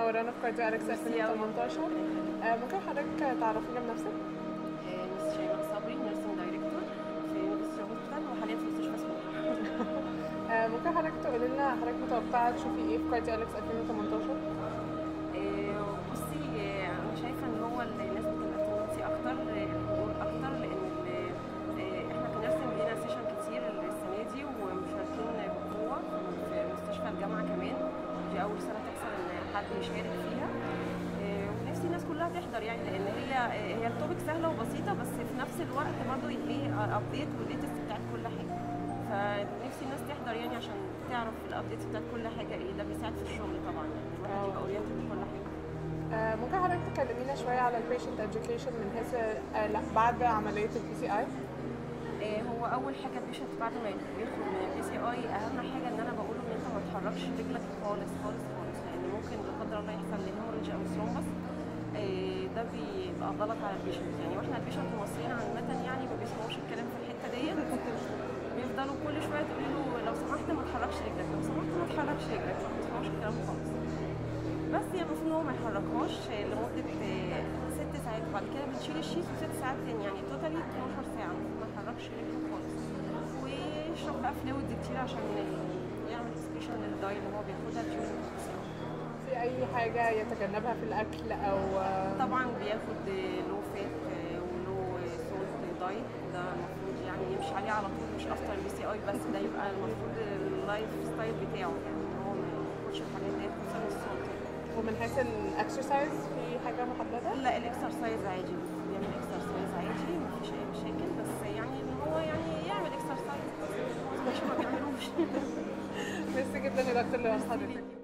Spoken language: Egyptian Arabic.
منورانا في كارديو اليكس ميرسي أوي. 2018 آه، ممكن حضرتك تعرفينا بنفسك؟ مس شيماء صبري نيرسينج دايركتور في يونيفرسيتي هوسبيتال وحاليا في مستشفى سموحه آه، ممكن حضرتك تقولي لنا حضرتك متوقعة تشوفي ايه في كارديو اليكس 2018 آه، بصي آه، انا شايفه ان هو ال- نسبه الاتندنسي اكتر آه، الحضور اكتر لان ال- آه، احنا كنيرسينج لينا سيشن كتير السنه دي ومشاركين بقوه في مستشفى الجامعه كمان دي اول سنه تحصل ان حد يشارك فيها آه، ونفسي الناس كلها تحضر يعني لان هي آه، هي التوبيك سهله وبسيطه بس في نفس الوقت برضه ايه ابديت والليتست بتاعت كل حاجه فنفسي الناس تحضر يعني عشان تعرف الابديت بتاعت كل حاجه ايه ده بيساعد في الشغل طبعا يعني الواحد آه. يبقى اورينتد لكل حاجه آه، ممكن حضرتك تكلمينا شوية على البيشنت education من حيث آه، لا بعد عملية البي سي اي آه، هو اول حاجه البيشنت بعد ما بيدخل من البي سي اي اهم حاجه ان انا بقوله ان انت ما تحركش رجلك خالص خالص خالص لان ممكن لا قدر الله يحصل هيموريدج او ثرومبس آه، ده بيبقى غلط على البيشنت يعني واحنا البيشنت المصريين عامه يعني ما بيسمعوش الكلام في الحته ديت بيفضلوا كل شويه تقولوا له لو سمحت ما تحركش رجلك لو سمحت ما تحركش رجلك ما بيسمعوش الكلام خالص بس هي المفروض ان هو ما يحركهاش لمده آه، ست ساعات وبعد كده بنشيل الشيت وست ساعات تاني يعني توتالي 12 ساعه المفروض ما يحركش رجله خالص ويشرب بقى فلويد كتير عشان يعمل اكسبريشن للداي اللي هو بياخدها during الساعة. في اي حاجة يتجنبها في الاكل او آه، طبعا بياخد لو فات ولو سولت دايت ده المفروض يعني يمشي عليه على طول مش افتر بي سي اي بس ده يبقى المفروض اللايف ستايل بتاعه يعني ان هو ما ياخدش الحاجات ديت خصوصا السولت ومن حيث الاكسرسايز في حاجة محددة؟ لا الاكسرسايز عادي بيعمل اكسرسايز عادي مفيش اي مشاكل بس يعني ان هو يعني يعمل اكسرسايز مش ما بيعملوش ميرسي جدا يا دكتور لوقت حضرتك